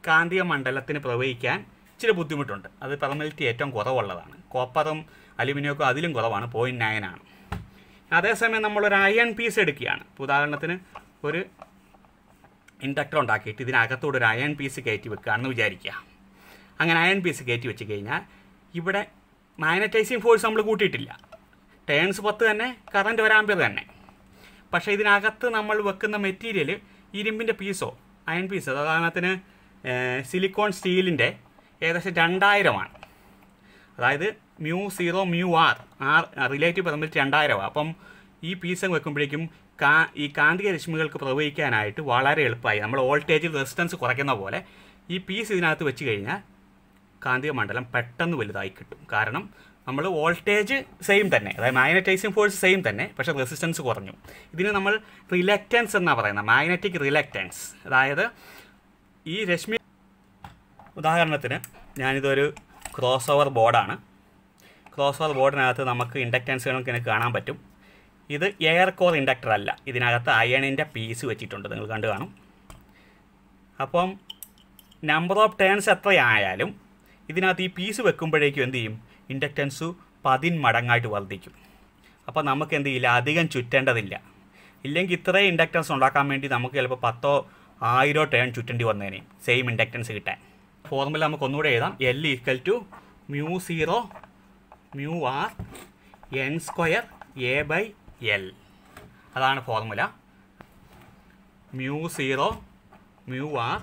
Speaker 1: കാന്തിക മണ്ഡലത്തിന് പ്രവഹിക്കാൻ ഇച്ചിരി ബുദ്ധിമുട്ടുണ്ട് അത് പെർമലിറ്റി ഏറ്റവും കുറവുള്ളതാണ് കോപ്പറും അലുമിനിയൊക്കെ അതിലും കുറവാണ് പോയിൻറ്റ് നയൻ ആണ് അതേസമയം നമ്മളൊരു അയൺ പീസ് എടുക്കുകയാണ് ഇപ്പോൾ ഉദാഹരണത്തിന് ഒരു ഇൻഡക്ടർ ഉണ്ടാക്കിയിട്ട് ഇതിനകത്തൂടെ ഒരു അയൺ പീസ് കയറ്റി വെക്കുകയാണെന്ന് വിചാരിക്കുക അങ്ങനെ അയൺ പീസ് കയറ്റി വെച്ച് കഴിഞ്ഞാൽ ഇവിടെ മാഗ്നറ്റൈസിങ് ഫോഴ്സ് നമ്മൾ കൂട്ടിയിട്ടില്ല ടേൺസ് പത്ത് തന്നെ കറണ്ട് ഒരാമ്പിയർ തന്നെ പക്ഷേ ഇതിനകത്ത് നമ്മൾ വെക്കുന്ന മെറ്റീരിയൽ ഇരുമ്പിൻ്റെ പീസോ അയൺ പീസ് ഉദാഹരണത്തിന് സിലിക്കോൺ സ്റ്റീലിൻ്റെ ഏകദേശം രണ്ടായിരമാണ് അതായത് mu zero mu R R relative permit രണ്ടായിരമാണ് അപ്പം ഈ പീസ് വെക്കുമ്പോഴേക്കും കാ ഈ കാന്തിക രശ്മികൾക്ക് പ്രവഹിക്കാനായിട്ട് വളരെ എളുപ്പമായി നമ്മൾ വോൾട്ടേജിൽ റെസിസ്റ്റൻസ് കുറയ്ക്കുന്ന പോലെ ഈ പീസ് ഇതിനകത്ത് വെച്ച് കഴിഞ്ഞാൽ കാന്തിക മണ്ഡലം പെട്ടെന്ന് വലുതായി കിട്ടും കാരണം നമ്മൾ വോൾട്ടേജ് സെയിം തന്നെ അതായത് മാഗ്നറ്റൈസിങ് ഫോഴ്സ് സെയിം തന്നെ പക്ഷേ റെസിസ്റ്റൻസ് കുറഞ്ഞു ഇതിന് നമ്മൾ റിലക്റ്റൻസ് എന്നാണ് പറയുന്നത് മാഗ്നറ്റിക് റിലക്റ്റൻസ് അതായത് ഈ രശ്മി ഉദാഹരണത്തിന് ഞാനിതൊരു ക്രോസ് ഓവർ ബോർഡാണ് ക്രോസ് ഓവർ ബോർഡിനകത്ത് നമുക്ക് ഇൻഡക്റ്റൻസുകൾക്ക് എനിക്ക് കാണാൻ പറ്റും ഇത് എയർ കോർ ഇൻഡക്ടർ അല്ല ഇതിനകത്ത് അയണിൻ്റെ പീസ് വെച്ചിട്ടുണ്ട് നിങ്ങൾ കണ്ടു കാണും അപ്പം നമ്പർ ഓഫ് ടേൺസ് എത്രയായാലും ഇതിനകത്ത് ഈ പീസ് വെക്കുമ്പോഴേക്കും എന്ത് ചെയ്യും ഇൻഡക്റ്റൻസ് പതിന്മടങ്ങായിട്ട് വർദ്ധിക്കും അപ്പോൾ നമുക്ക് എന്ത് ചെയ്യില്ല അധികം ചുറ്റേണ്ടതില്ല ഇല്ലെങ്കിൽ ഇത്രയും ഇൻഡക്റ്റൻസ് ഉണ്ടാക്കാൻ വേണ്ടി നമുക്ക് ചിലപ്പോൾ പത്തോ ആയിരോ ടേൺ ചുറ്റേണ്ടി വന്നേനെ സെയിം ഇൻഡക്റ്റൻസ് കിട്ടാൻ ഫോർമുല നമുക്ക് ഒന്നുകൂടെ എഴുതാം L equal to mu zero mu R N square A by L അതാണ് formula mu zero mu R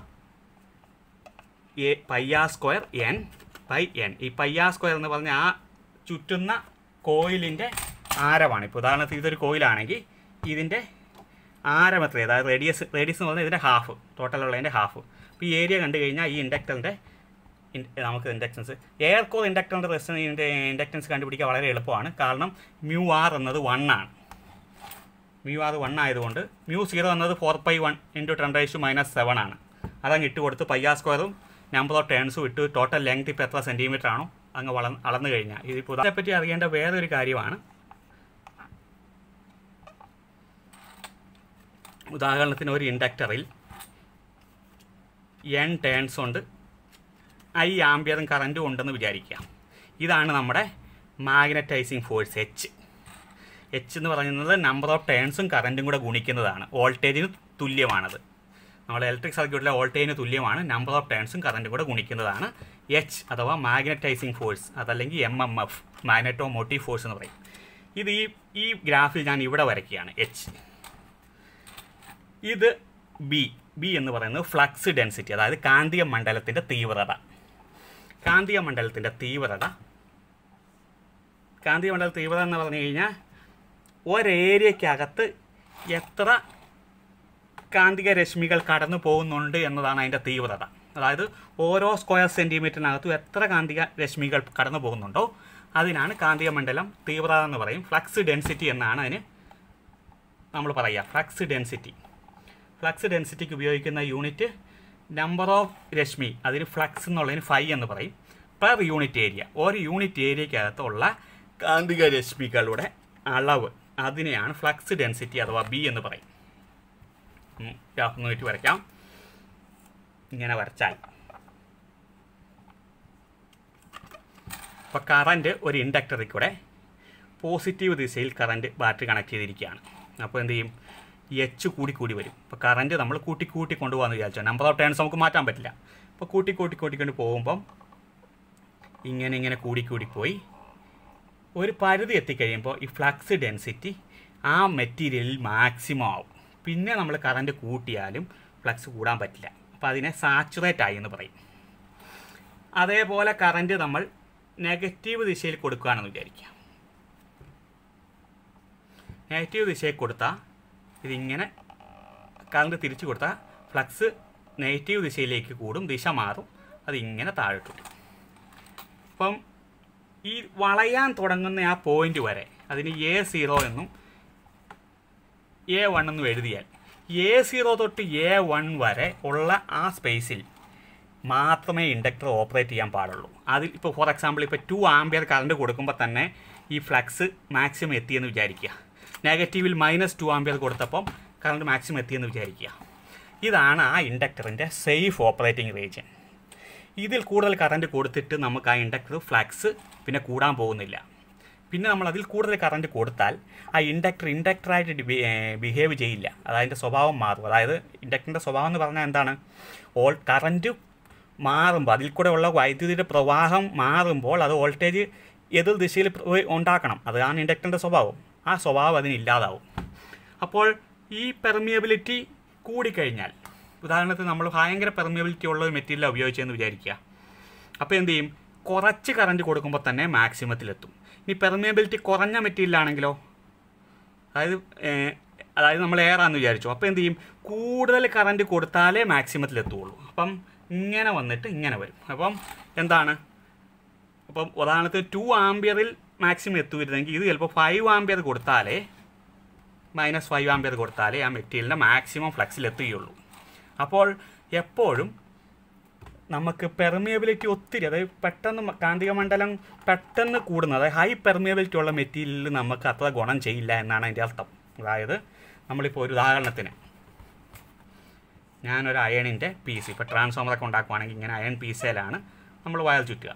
Speaker 1: A പയ്യ സ്ക്വയർ എൻ ബൈ എൻ ഈ പയ്യ സ്ക്വയർ എന്ന് പറഞ്ഞാൽ ആ ചുറ്റുന്ന കോയിലിൻ്റെ ആരമാണ് ഇപ്പോൾ ഉദാഹരണത്തിന് ഇതൊരു കോയിലാണെങ്കിൽ ഇതിൻ്റെ ആരം എത്ര അതായത് റേഡിയസ് റേഡിയസ് എന്ന് പറഞ്ഞാൽ ഇതിൻ്റെ ഹാഫ് ടോട്ടലുള്ളതിൻ്റെ ഹാഫ് അപ്പോൾ ഈ ഏരിയ കണ്ടു കഴിഞ്ഞാൽ ഈ ഇൻഡക്ടറിൻ്റെ നമുക്ക് ഇൻഡക്റ്റൻസ് എയർ കോർ ഇൻഡക്ടറിൻ്റെ റെസിസ്റ്റൻസ് ഇൻഡക്റ്റൻസ് കണ്ടുപിടിക്കാൻ വളരെ എളുപ്പമാണ് കാരണം മ്യൂ ആർ എന്നത് വൺ ആണ് മ്യൂ ആർ വൺ ആയതുകൊണ്ട് മ്യൂ സീറോ എന്നത് four pi one into ten rise minus seven ആണ് അതങ്ങ് ഇട്ട് കൊടുത്ത് പയ്യാ സ്ക്വയറും നമ്പർ ഓഫ് ടേൺസും ഇട്ട് ടോട്ടൽ ലെങ്ത് ഇപ്പോൾ എത്ര സെൻറ്റിമീറ്റർ ആണോ അങ്ങ് വള അളന്നു കഴിഞ്ഞാൽ ഇതിപ്പോൾ ഇതിനെപ്പറ്റി അറിയേണ്ട വേറൊരു കാര്യമാണ് ഉദാഹരണത്തിന് ഒരു ഇൻഡക്ടറിൽ എൻ ടേൺസ് ഉണ്ട് ഐ ആംബിയറും കറൻറ്റും ഉണ്ടെന്ന് വിചാരിക്കുക ഇതാണ് നമ്മുടെ മാഗ്നറ്റൈസിങ് ഫോഴ്സ് എച്ച് എച്ച് എന്ന് പറയുന്നത് നമ്പർ ഓഫ് ടേൺസും കറൻറ്റും കൂടെ ഗുണിക്കുന്നതാണ് വോൾട്ടേജിന് തുല്യമാണത് നമ്മുടെ ഇലക്ട്രിക് സർക്യൂട്ടിലെ വോൾട്ടേജിന് തുല്യമാണ് നമ്പർ ഓഫ് ടേൺസും കറൻറ്റും കൂടെ ഗുണിക്കുന്നതാണ് എച്ച് അഥവാ മാഗ്നറ്റൈസിങ് ഫോഴ്സ് അതല്ലെങ്കിൽ M M F magneto motive force എന്ന് പറയും ഇത് ഈ ഈ ഗ്രാഫിൽ ഞാൻ ഇവിടെ വരയ്ക്കുകയാണ് എച്ച് ഇത് ബി ബി എന്ന് പറയുന്നത് ഫ്ലക്സ് ഡെൻസിറ്റി അതായത് കാന്തിക മണ്ഡലത്തിൻ്റെ തീവ്രത കാന്തിക മണ്ഡലത്തിൻ്റെ തീവ്രത കാന്തിക മണ്ഡല തീവ്രത എന്ന് പറഞ്ഞു കഴിഞ്ഞാൽ ഒരേരിയക്കകത്ത് എത്ര കാന്തിക രശ്മികൾ കടന്നു പോകുന്നുണ്ട് എന്നതാണ് അതിൻ്റെ തീവ്രത അതായത് ഓരോ സ്ക്വയർ സെൻറ്റിമീറ്ററിനകത്തും എത്ര കാന്തിക രശ്മികൾ കടന്നു പോകുന്നുണ്ടോ അതിനാണ് കാന്തിക മണ്ഡലം തീവ്രത എന്ന് പറയും ഫ്ലക്സ് ഡെൻസിറ്റി എന്നാണ് അതിന് നമ്മൾ പറയുക ഫ്ലക്സ് ഡെൻസിറ്റി ഫ്ലക്സ് ഡെൻസിറ്റിക്ക് ഉപയോഗിക്കുന്ന യൂണിറ്റ് നമ്പർ ഓഫ് രശ്മി അതിന് ഫ്ലക്സ് എന്നുള്ളതിന് ഫൈ എന്ന് പറയും പെർ യൂണിറ്റ് ഏരിയ ഒരു യൂണിറ്റ് ഏരിയക്കകത്തുള്ള കാന്തിക രശ്മികളുടെ അളവ് അതിനെയാണ് ഫ്ലക്സ് ഡെൻസിറ്റി അഥവാ ബി എന്ന് പറയും ഒന്ന് വരയ്ക്കാം ഇങ്ങനെ വരച്ചാൽ അപ്പോൾ കറൻറ്റ് ഒരു ഇൻഡക്ടറിൽ കൂടെ പോസിറ്റീവ് ദിശയിൽ കറൻറ്റ് ബാറ്ററി കണക്ട് ചെയ്തിരിക്കുകയാണ് അപ്പോൾ എന്ത് ചെയ്യും എച്ച് കൂടി കൂടി വരും ഇപ്പോൾ കറൻറ്റ് നമ്മൾ കൂട്ടി കൂട്ടി കൊണ്ടുപോകാമെന്ന് വിചാരിച്ചോ നമ്പർ ഓഫ് ടേൺസ് നമുക്ക് മാറ്റാൻ പറ്റില്ല അപ്പോൾ കൂട്ടി കൂട്ടി കൂട്ടിക്കൊണ്ട് പോകുമ്പം ഇങ്ങനെ ഇങ്ങനെ കൂടി കൂടി പോയി ഒരു പരിധി എത്തിക്കഴിയുമ്പോൾ ഈ ഫ്ലക്സ് ഡെൻസിറ്റി ആ മെറ്റീരിയലിൽ മാക്സിമം ആവും പിന്നെ നമ്മൾ കറൻറ്റ് കൂട്ടിയാലും ഫ്ലക്സ് കൂടാൻ പറ്റില്ല അപ്പോൾ അതിനെ സാച്ചുറേറ്റ് ആയി എന്ന് പറയും അതേപോലെ കറൻറ്റ് നമ്മൾ നെഗറ്റീവ് ദിശയിൽ കൊടുക്കുകയാണെന്ന് വിചാരിക്കുക നെഗറ്റീവ് ദിശയിൽ കൊടുത്താൽ ഇതിങ്ങനെ കറണ്ട് തിരിച്ചു കൊടുത്താൽ ഫ്ലക്സ് നെഗറ്റീവ് ദിശയിലേക്ക് കൂടും ദിശ മാറും അതിങ്ങനെ താഴോട്ട് വരും അപ്പം ഈ വളയാൻ തുടങ്ങുന്ന ആ പോയിന്റ് വരെ അതിന് എ സീറോ എന്നും എ വൺ എന്നും എഴുതിയാൽ എ സീറോ തൊട്ട് എ വൺ വരെ ഉള്ള ആ സ്പേസിൽ മാത്രമേ ഇൻഡക്ടർ ഓപ്പറേറ്റ് ചെയ്യാൻ പാടുള്ളൂ അതിൽ ഇപ്പോൾ ഫോർ എക്സാമ്പിൾ ഇപ്പോൾ ടു ആംബിയർ കറണ്ട് കൊടുക്കുമ്പോൾ തന്നെ ഈ ഫ്ലക്സ് മാക്സിമം എത്തിയെന്ന് വിചാരിക്കുക നെഗറ്റീവിൽ മൈനസ് ടു ആംബിയർ കൊടുത്തപ്പം കറണ്ട് മാക്സിമം എത്തിയെന്ന് വിചാരിക്കുക ഇതാണ് ആ ഇൻഡക്ടറിൻ്റെ സേഫ് ഓപ്പറേറ്റിംഗ് റീജിയൻ ഇതിൽ കൂടുതൽ കറണ്ട് കൊടുത്തിട്ട് നമുക്ക് ആ ഇൻഡക്ടർ ഫ്ലക്സ് പിന്നെ കൂടാൻ പോകുന്നില്ല പിന്നെ നമ്മൾ അതിൽ കൂടുതൽ കറണ്ട് കൊടുത്താൽ ആ ഇൻഡക്ടർ ഇൻഡക്ടറായിട്ട് ബിഹേവ് ചെയ്യില്ല അതായതിൻ്റെ സ്വഭാവം മാറും അതായത് ഇൻഡക്ടറിൻ്റെ സ്വഭാവം എന്ന് പറഞ്ഞാൽ എന്താണ് ഓൾ കറണ്ട് മാറുമ്പോൾ അതിൽ കൂടെ ഉള്ള വൈദ്യുതിയുടെ പ്രവാഹം മാറുമ്പോൾ അത് വോൾട്ടേജ് എതിർ ദിശയിൽ പ്ര- ഉണ്ടാക്കണം അതാണ് ഇൻഡക്ടറിൻ്റെ സ്വഭാവം ആ സ്വഭാവം അതിന് ഇല്ലാതാവും അപ്പോൾ ഈ പെർമിയബിലിറ്റി കൂടിക്കഴിഞ്ഞാൽ ഉദാഹരണത്തിന് നമ്മൾ ഭയങ്കര പെർമിയബിലിറ്റി ഉള്ള ഒരു മെറ്റീരിയൽ ഉപയോഗിച്ചതെന്ന് വിചാരിക്കുക അപ്പോൾ എന്ത് ചെയ്യും കുറച്ച് കറണ്ട് കൊടുക്കുമ്പോൾ തന്നെ മാക്സിമത്തിലെത്തും ഇനി പെർമിയബിലിറ്റി കുറഞ്ഞ മെറ്റീരിയലാണെങ്കിലോ അതായത് ഏഹ്, അതായത് നമ്മൾ എയറാന്ന് വിചാരിച്ചു അപ്പോൾ എന്ത് ചെയ്യും കൂടുതൽ കറണ്ട് കൊടുത്താലേ മാക്സിമത്തിലെത്തുള്ളൂ അപ്പം ഇങ്ങനെ വന്നിട്ട് ഇങ്ങനെ വരും അപ്പം എന്താണ് അപ്പം ഉദാഹരണത്തിന് ടു ആംബിയറിൽ മാക്സിമം എത്തുവരുന്നെങ്കിൽ ഇത് ചിലപ്പോൾ ഫൈവ് ആംബിയർ കൊടുത്താലേ മൈനസ് ഫൈവ് ആംബിയർ കൊടുത്താലേ ആ മെറ്റീരിയലിൻ്റെ മാക്സിമം ഫ്ലക്സിൽ എത്തുകയുള്ളൂ അപ്പോൾ എപ്പോഴും നമുക്ക് പെർമിയബിലിറ്റി ഒത്തിരി അതായത് പെട്ടെന്ന് മ- കാന്തിക മണ്ഡലം പെട്ടെന്ന് കൂടുന്നത് അതായത് ഹൈ പെർമിയബിലിറ്റി ഉള്ള മെറ്റീരിയലിൽ നമുക്ക് അത്ര ഗുണം ചെയ്യില്ല എന്നാണ് അതിൻ്റെ അർത്ഥം അതായത് നമ്മളിപ്പോൾ ഒരു ഉദാഹരണത്തിന് ഞാനൊരു അയണിൻ്റെ പീസ് ഇപ്പോൾ ട്രാൻസ്ഫോമറൊക്കെ ഉണ്ടാക്കുവാണെങ്കിൽ ഇങ്ങനെ അയൺ പീസയിലാണ് നമ്മൾ വയർ ചുറ്റുക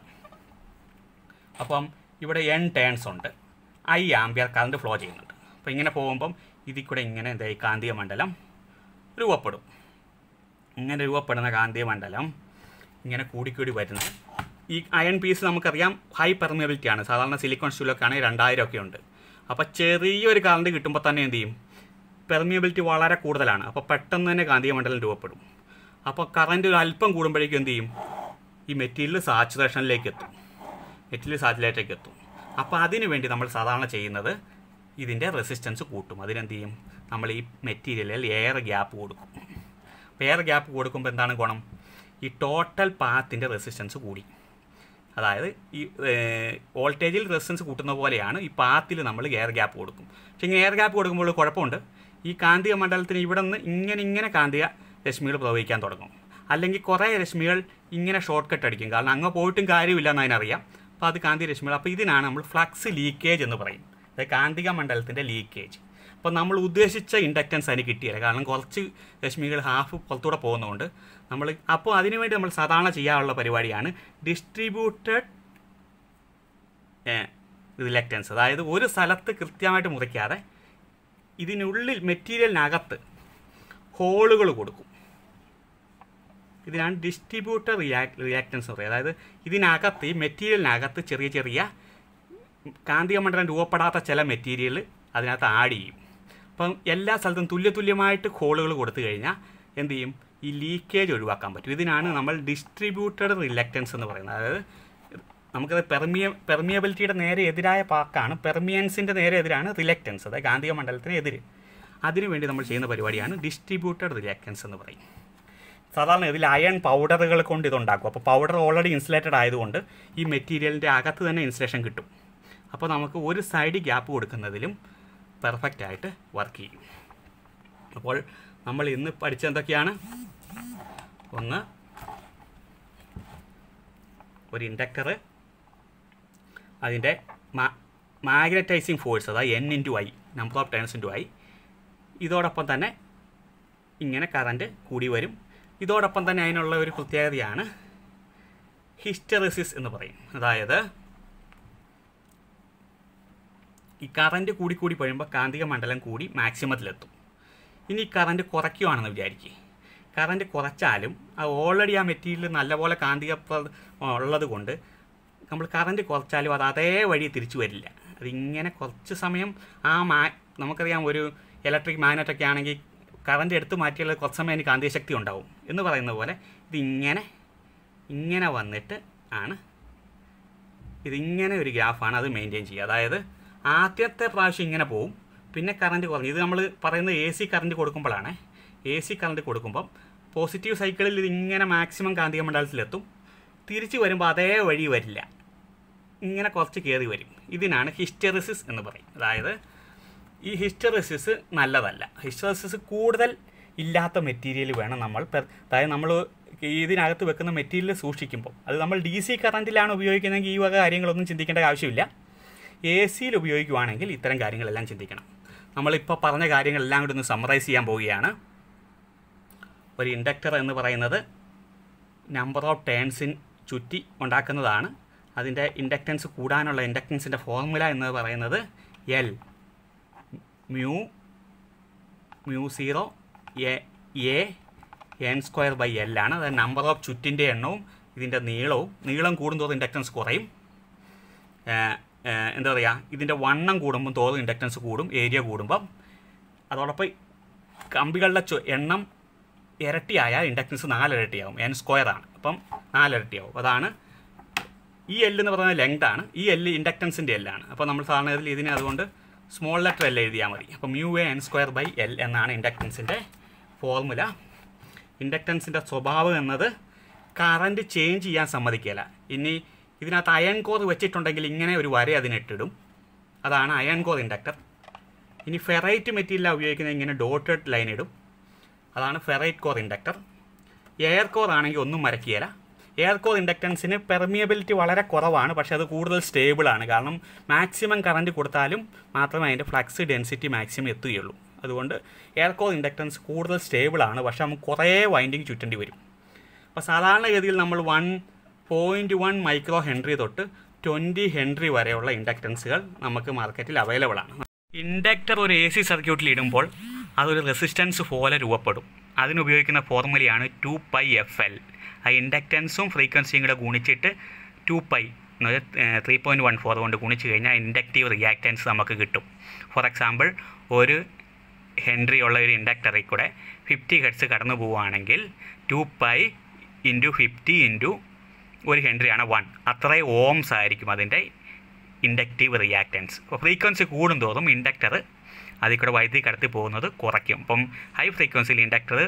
Speaker 1: അപ്പം ഇവിടെ എൻ ടേൺസ് ഉണ്ട് ഐ ആംബിയർ കറണ്ട് ഫ്ലോ ചെയ്യുന്നുണ്ട് അപ്പോൾ ഇങ്ങനെ പോകുമ്പം ഇതിൽ കൂടെ ഇങ്ങനെ എന്താ ഈ കാന്തിക മണ്ഡലം രൂപപ്പെടും ഇങ്ങനെ രൂപപ്പെടുന്ന കാന്തിക മണ്ഡലം ഇങ്ങനെ കൂടിക്കൂടി വരുന്നത് ഈ അയൺ പീസ് നമുക്കറിയാം ഹൈ പെർമിയബിലിറ്റി ആണ് സാധാരണ സിലിക്കോൺ സ്റ്റീലൊക്കെ ആണെങ്കിൽ രണ്ടായിരം ഒക്കെ ഉണ്ട് അപ്പോൾ ചെറിയൊരു കറണ്ട് കിട്ടുമ്പോൾ തന്നെ എന്ത് ചെയ്യും പെർമിയബിലിറ്റി വളരെ കൂടുതലാണ് അപ്പോൾ പെട്ടെന്ന് തന്നെ കാന്തിക മണ്ഡലം രൂപപ്പെടും അപ്പോൾ കറണ്ട് ഒരു അല്പം കൂടുമ്പോഴേക്കും എന്ത് ചെയ്യും ഈ മെറ്റീരിയൽ സാച്ചുറേഷനിലേക്ക് എത്തും മെറ്റീരിയൽ സാച്ചുറേറ്റിലേക്ക് എത്തും അപ്പോൾ അതിന് വേണ്ടി നമ്മൾ സാധാരണ ചെയ്യുന്നത് ഇതിൻ്റെ റെസിസ്റ്റൻസ് കൂട്ടും അതിനെന്ത് ചെയ്യും നമ്മൾ ഈ മെറ്റീരിയലിൽ എയർ ഗ്യാപ്പ് കൊടുക്കും അപ്പോൾ എയർ ഗ്യാപ്പ് കൊടുക്കുമ്പോൾ എന്താണ് ഗുണം ഈ ടോട്ടൽ പാത്തിൻ്റെ റെസിസ്റ്റൻസ് കൂടി അതായത് ഈ വോൾട്ടേജിൽ റെസിസ്റ്റൻസ് കൂട്ടുന്ന പോലെയാണ് ഈ പാത്തിൽ നമ്മൾ എയർ ഗ്യാപ്പ് കൊടുക്കും പക്ഷേ ഇങ്ങനെ എയർ ഗ്യാപ്പ് കൊടുക്കുമ്പോൾ ഒരു കുഴപ്പമുണ്ട് ഈ കാന്തിക മണ്ഡലത്തിന് ഇവിടെ നിന്ന് ഇങ്ങനെ ഇങ്ങനെ കാന്തിക രശ്മികൾ പ്രവഹിക്കാൻ തുടങ്ങും അല്ലെങ്കിൽ കുറേ രശ്മികൾ ഇങ്ങനെ ഷോർട്ട് കട്ട് അടിക്കും കാരണം അങ്ങ് പോയിട്ടും കാര്യമില്ല എന്ന് അതിനറിയാം അപ്പോൾ അത് കാന്തിക രശ്മികൾ അപ്പോൾ ഇതിനാണ് നമ്മൾ ഫ്ലക്സ് ലീക്കേജ് എന്ന് പറയും അതായത് കാന്തിക മണ്ഡലത്തിൻ്റെ ലീക്കേജ് അപ്പോൾ നമ്മൾ ഉദ്ദേശിച്ച ഇൻഡക്റ്റൻസ് അതിന് കിട്ടിയില്ല കാരണം കുറച്ച് രശ്മികൾ ഹാഫ് പുറത്തൂടെ പോകുന്നതുകൊണ്ട് നമ്മൾ അപ്പോൾ അതിനുവേണ്ടി നമ്മൾ സാധാരണ ചെയ്യാറുള്ള പരിപാടിയാണ് ഡിസ്ട്രിബ്യൂട്ടഡ് റിലക്റ്റൻസ് അതായത് ഒരു സ്ഥലത്ത് കൃത്യമായിട്ട് മുറിക്കാതെ ഇതിനുള്ളിൽ മെറ്റീരിയലിനകത്ത് ഹോളുകൾ കൊടുക്കും ഇതിനാണ് ഡിസ്ട്രിബ്യൂട്ടർ റിയാക്ട് റിയാക്റ്റൻസ് എന്ന് പറയുന്നത് അതായത് ഇതിനകത്ത് ഈ മെറ്റീരിയലിനകത്ത് ചെറിയ ചെറിയ കാന്തിക മണ്ഡലം രൂപപ്പെടാത്ത ചില മെറ്റീരിയൽ അതിനകത്ത് ആഡ് ചെയ്യും അപ്പം എല്ലാ സ്ഥലത്തും തുല്യ തുല്യമായിട്ട് ഹോളുകൾ കൊടുത്തു കഴിഞ്ഞാൽ എന്ത് ചെയ്യും ഈ ലീക്കേജ് ഒഴിവാക്കാൻ പറ്റും ഇതിനാണ് നമ്മൾ ഡിസ്ട്രിബ്യൂട്ടഡ് റിലക്റ്റൻസ് എന്ന് പറയുന്നത് അതായത് നമുക്കത് പെർമിയ പെർമിയബിലിറ്റിയുടെ നേരെ എതിരായ പാക്കാണ് പെർമിയൻസിൻ്റെ നേരെ എതിരാണ് റിലക്റ്റൻസ് അതായത് കാന്തിക മണ്ഡലത്തിന് എതിര് അതിനുവേണ്ടി നമ്മൾ ചെയ്യുന്ന പരിപാടിയാണ് ഡിസ്ട്രിബ്യൂട്ടഡ് റിലക്റ്റൻസ് എന്ന് പറയും സാധാരണ ഇതിൽ അയൺ പൗഡറുകൾ കൊണ്ട് ഇതുണ്ടാക്കും അപ്പോൾ പൗഡർ ഓൾറെഡി ഇൻസുലേറ്റഡ് ആയതുകൊണ്ട് ഈ മെറ്റീരിയലിൻ്റെ അകത്ത് തന്നെ ഇൻസുലേഷൻ കിട്ടും അപ്പോൾ നമുക്ക് ഒരു സൈഡ് ഗ്യാപ്പ് കൊടുക്കുന്നതിലും പെർഫെക്റ്റ് ആയിട്ട് വർക്ക് ചെയ്യും അപ്പോൾ നമ്മൾ ഇന്ന് പഠിച്ചത് എന്തൊക്കെയാണ് ഒന്ന് ഒരു ഇൻഡക്ടർ അതിൻ്റെ മാഗ്നറ്റൈസിങ് ഫോഴ്സ് അതായത് N into I number of turns into I ഇതോടൊപ്പം തന്നെ ഇങ്ങനെ കറണ്ട് കൂടി വരും ഇതോടൊപ്പം തന്നെ അതിനുള്ള ഒരു പ്രത്യേകതയാണ് ഹിസ്റ്ററിസിസ് എന്ന് പറയും അതായത് ഈ കറണ്ട് കൂടി കൂടി കഴിയുമ്പോൾ കാന്തിക മണ്ഡലം കൂടി മാക്സിമത്തിലെത്തും ഇനി കറണ്ട് കുറയ്ക്കുകയാണെന്ന് വിചാരിക്കുക കറണ്ട് കുറച്ചാലും അത് ഓൾറെഡി ആ മെറ്റീരിയൽ നല്ലപോലെ കാന്തിക പ്ര- ഉള്ളത് കൊണ്ട് നമ്മൾ കറണ്ട് കുറച്ചാലും അത് അതേ വഴി തിരിച്ചു വരില്ല അതിങ്ങനെ കുറച്ച് സമയം ആ മാ നമുക്കറിയാം ഒരു ഇലക്ട്രിക് മാഗ്നറ്റൊക്കെ ആണെങ്കിൽ കറണ്ട് എടുത്ത് മാറ്റിയാൽ കുറച്ച് സമയം അതിന് കാന്തിക ശക്തി ഉണ്ടാവും എന്ന് പറയുന്ന പോലെ ഇതിങ്ങനെ ഇങ്ങനെ വന്നിട്ട് ആണ് ഇതിങ്ങനെ ഒരു ഗ്രാഫാണ് അത് മെയിൻറ്റെയിൻ ചെയ്യുക അതായത് ആദ്യത്തെ പ്രാവശ്യം ഇങ്ങനെ പോവും പിന്നെ കറണ്ട് കുറഞ്ഞു ഇത് നമ്മൾ പറയുന്നത് എ സി കറണ്ട് കൊടുക്കുമ്പോഴാണ് എ സി കറണ്ട് കൊടുക്കുമ്പം പോസിറ്റീവ് സൈക്കിളിൽ ഇത് ഇങ്ങനെ മാക്സിമം കാന്തിക മണ്ഡലത്തിലെത്തും തിരിച്ചു വരുമ്പോൾ അതേ വഴി വരില്ല ഇങ്ങനെ കുറച്ച് കയറി വരും ഇതിനാണ് ഹിസ്റ്ററിസിസ് എന്ന് പറയും അതായത് ഈ ഹിസ്റ്ററിസിസ് നല്ലതല്ല ഹിസ്റ്ററിസിസ് കൂടുതൽ ഇല്ലാത്ത മെറ്റീരിയൽ വേണം നമ്മൾ പെർ- അതായത് നമ്മൾ ഇതിനകത്ത് വെക്കുന്ന മെറ്റീരിയൽ സൂക്ഷിക്കുമ്പോൾ അത് നമ്മൾ ഡി സി കറണ്ടിലാണ് ഉപയോഗിക്കുന്നതെങ്കിൽ ഈ വക കാര്യങ്ങളൊന്നും ചിന്തിക്കേണ്ട ആവശ്യമില്ല എ സിയിൽ ഉപയോഗിക്കുവാണെങ്കിൽ ഇത്തരം കാര്യങ്ങളെല്ലാം ചിന്തിക്കണം നമ്മളിപ്പോൾ പറഞ്ഞ കാര്യങ്ങളെല്ലാം കൂടി ഒന്ന് സമ്മറൈസ് ചെയ്യാൻ പോവുകയാണ് ഒരു ഇൻഡക്ടർ എന്ന് പറയുന്നത് നമ്പർ ഓഫ് ടേൺസിൻ ചുറ്റി ഉണ്ടാക്കുന്നതാണ് അതിൻ്റെ ഇൻഡക്റ്റൻസ് കൂടാനുള്ള ഇൻഡക്റ്റൻസിൻ്റെ ഫോർമുല എന്ന് പറയുന്നത് L mu mu zero A A N square by L ആണ് അതായത് നമ്പർ ഓഫ് ചുറ്റിൻ്റെ എണ്ണവും ഇതിൻ്റെ നീളവും നീളം കൂടുന്തോറും ഇൻഡക്റ്റൻസ് കുറയും ഏഹ്, ഏഹ്, എന്താ പറയുക ഇതിൻ്റെ വണ്ണം കൂടുമ്പോൾ തോറും ഇൻഡക്റ്റൻസ് കൂടും ഏരിയ കൂടുമ്പം അതോടൊപ്പം കമ്പികളുടെ ചു- എണ്ണം ഇരട്ടിയായാൽ ഇൻഡക്റ്റൻസ് നാലിരട്ടിയാവും എൻ സ്ക്വയർ ആണ് അപ്പം നാലിരട്ടിയാവും അതാണ് ഈ എൽ എന്ന് പറയുന്നത് ലെങ്ത് ആണ് ഈ എൽ ഇൻഡക്റ്റൻസിൻ്റെ എല്ലാണ് അപ്പോൾ നമ്മൾ സാധാരണ ഇതിൽ ഇതിനെ അതുകൊണ്ട് സ്മോൾ ലെറ്റർ എൽ എഴുതിയാൽ മതി അപ്പം mu A N square by L എന്നാണ് ഇൻഡക്റ്റൻസിൻ്റെ ഫോർമുല ഇൻഡക്റ്റൻസിൻ്റെ സ്വഭാവം എന്നത് കറണ്ട് ചേഞ്ച് ചെയ്യാൻ സമ്മതിക്കില്ല ഇനി ഇതിനകത്ത് അയൺ കോർ വെച്ചിട്ടുണ്ടെങ്കിൽ ഇങ്ങനെ ഒരു വര അതിനിട്ടിടും അതാണ് അയൺ കോർ ഇൻഡക്ടർ ഇനി ഫെറൈറ്റ് മെറ്റീരിയലാണ് ഉപയോഗിക്കുന്നത് ഇങ്ങനെ ഡോട്ടഡ് ലൈൻ ഇടും അതാണ് ferrite core inductor air core ആണെങ്കിൽ ഒന്നും മരക്കിയല്ല എയർ കോർ ഇൻഡക്റ്റൻസിന് പെർമിയബിലിറ്റി വളരെ കുറവാണ് പക്ഷേ അത് കൂടുതൽ സ്റ്റേബിൾ ആണ് കാരണം മാക്സിമം കറണ്ട് കൊടുത്താലും മാത്രമേ അതിൻ്റെ ഫ്ലക്സ് ഡെൻസിറ്റി മാക്സിമം എത്തുകയുള്ളൂ അതുകൊണ്ട് എയർ കോർ ഇൻഡക്റ്റൻസ് കൂടുതൽ സ്റ്റേബിൾ ആണ് പക്ഷേ നമുക്ക് കുറേ വൈൻഡിങ് ചുറ്റേണ്ടി വരും അപ്പോൾ സാധാരണഗതിയിൽ നമ്മൾ one point one micro henry തൊട്ട് ട്വൻറ്റി ഹെൻറി വരെയുള്ള ഇൻഡക്റ്റൻസുകൾ നമുക്ക് മാർക്കറ്റിൽ അവൈലബിൾ ആണ് ഇൻഡക്ടർ ഒരു എ സി സർക്യൂട്ടിൽ ഇടുമ്പോൾ അതൊരു റെസിസ്റ്റൻസ് പോലെ രൂപപ്പെടും അതിനുപയോഗിക്കുന്ന ഫോർമുലയാണ് ടു പൈ എഫ് എൽ ആ ഇൻഡക്റ്റൻസും ഫ്രീക്വൻസിയും കൂടെ ഗുണിച്ചിട്ട് two pi three point one four കൊണ്ട് ഗുണിച്ച് കഴിഞ്ഞാൽ ഇൻഡക്റ്റീവ് റിയാക്റ്റൻസ് നമുക്ക് കിട്ടും ഫോർ എക്സാമ്പിൾ ഒരു ഹെൻറി ഉള്ള ഒരു ഇൻഡക്ടറിൽ കൂടെ ഫിഫ്റ്റി ഹെഡ്സ് കടന്നു പോവുകയാണെങ്കിൽ two pi into fifty into ഒരു ഹെൻറിയാണ് വൺ അത്രയും ഓംസ് ആയിരിക്കും അതിൻ്റെ ഇൻഡക്റ്റീവ് റിയാക്റ്റൻസ് അപ്പോൾ ഫ്രീക്വൻസി കൂടുന്തോറും ഇൻഡക്ടർ അതിൽ കൂടെ വൈദ്യുതി കടത്തി പോകുന്നത് കുറയ്ക്കും അപ്പം ഹൈ ഫ്രീക്വൻസിയിൽ ഇൻഡക്ടർ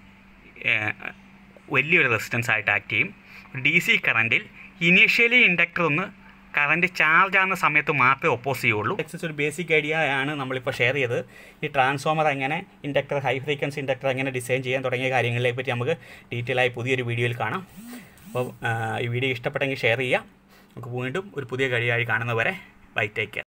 Speaker 1: വലിയൊരു റെസിസ്റ്റൻസ് ആയിട്ട് ആക്ട് ചെയ്യും ഡി സി കറൻറ്റിൽ ഇനീഷ്യലി ഇൻഡക്ടർ ഒന്ന് കറൻറ്റ് ചാർജ് ആകുന്ന സമയത്ത് മാത്രമേ ഒപ്പോസ് ചെയ്യുള്ളൂ എക്സസ് ഒരു ബേസിക് ഐഡിയ ആണ് നമ്മളിപ്പോൾ ഷെയർ ചെയ്തത് ഈ ട്രാൻസ്ഫോമർ എങ്ങനെ ഇൻഡക്ടർ ഹൈ ഫ്രീക്വൻസി ഇൻഡക്ടർ എങ്ങനെ ഡിസൈൻ ചെയ്യാൻ തുടങ്ങിയ കാര്യങ്ങളെ പറ്റി നമുക്ക് ഡീറ്റെയിൽ ആയി പുതിയൊരു വീഡിയോയിൽ കാണാം അപ്പോൾ ഈ വീഡിയോ ഇഷ്ടപ്പെട്ടെങ്കിൽ ഷെയർ ചെയ്യുക നമുക്ക് വീണ്ടും ഒരു പുതിയ കഴിയായി കാണുന്നവരെ ബൈ ടേക്ക് കെയർ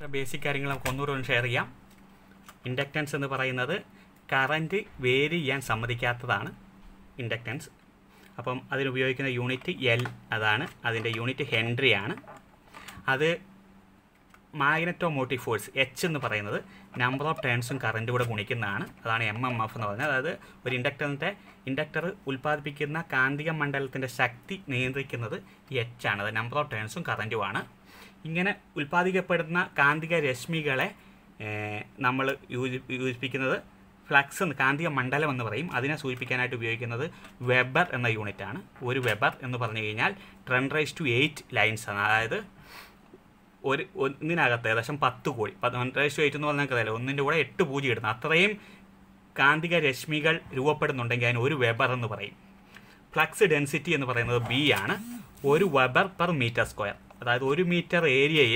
Speaker 1: ബേസിക് കാര്യങ്ങൾ നമുക്ക് ഒന്നുകൂടെ ഒന്ന് ഷെയർ ചെയ്യാം ഇൻഡക്റ്റൻസ് എന്ന് പറയുന്നത് കറൻറ്റ് വേരി ചെയ്യാൻ സമ്മതിക്കാത്തതാണ് ഇൻഡക്റ്റൻസ് അപ്പം അതിനുപയോഗിക്കുന്ന യൂണിറ്റ് എൽ അതാണ് അതിൻ്റെ യൂണിറ്റ് ഹെൻറി ആണ് അത് മാഗ്നറ്റോമോട്ടീവ് ഫോഴ്സ് എച്ച് എന്ന് പറയുന്നത് നമ്പർ ഓഫ് ടേൺസും കറൻറ്റും കൂടെ ഗുണിക്കുന്നതാണ് അതാണ് എം എം എഫ് എന്ന് പറയുന്നത് അതായത് ഒരു ഇൻഡക്ടറിൻ്റെ ഇൻഡക്ടർ ഉൽപ്പാദിപ്പിക്കുന്ന കാന്തിക മണ്ഡലത്തിൻ്റെ ശക്തി നിയന്ത്രിക്കുന്നത് എച്ച് ആണ് അത് നമ്പർ ഓഫ് ടേൺസും കറൻറ്റുമാണ് ഇങ്ങനെ ഉൽപ്പാദിക്കപ്പെടുന്ന കാന്തിക രശ്മികളെ നമ്മൾ യോജിപ്പിക്കുന്നത് ഫ്ലക്സ് എന്ന് കാന്തിക മണ്ഡലം എന്ന് പറയും അതിനെ സൂചിപ്പിക്കാനായിട്ട് ഉപയോഗിക്കുന്നത് വെബർ എന്ന യൂണിറ്റാണ് ഒരു വെബർ എന്ന് പറഞ്ഞു കഴിഞ്ഞാൽ ten rise to eight lines ആണ് അതായത് ഒരു ഒന്നിനകത്ത് ഏകദേശം പത്ത് കോടി റേഷ്യോ എയ്റ്റ് എന്ന് പറഞ്ഞാൽ അറിയാലോ ഒന്നിൻ്റെ കൂടെ എട്ട് പൂജ്യം ഇടുന്നു അത്രയും കാന്തിക രശ്മികൾ രൂപപ്പെടുന്നുണ്ടെങ്കിൽ അതിന് ഒരു വെബർ എന്ന് പറയും ഫ്ലക്സ് ഡെൻസിറ്റി എന്ന് പറയുന്നത് ബി ആണ് ഒരു വെബർ പെർ മീറ്റർ സ്ക്വയർ അതായത് ഒരു മീറ്റർ ഏരിയയിൽ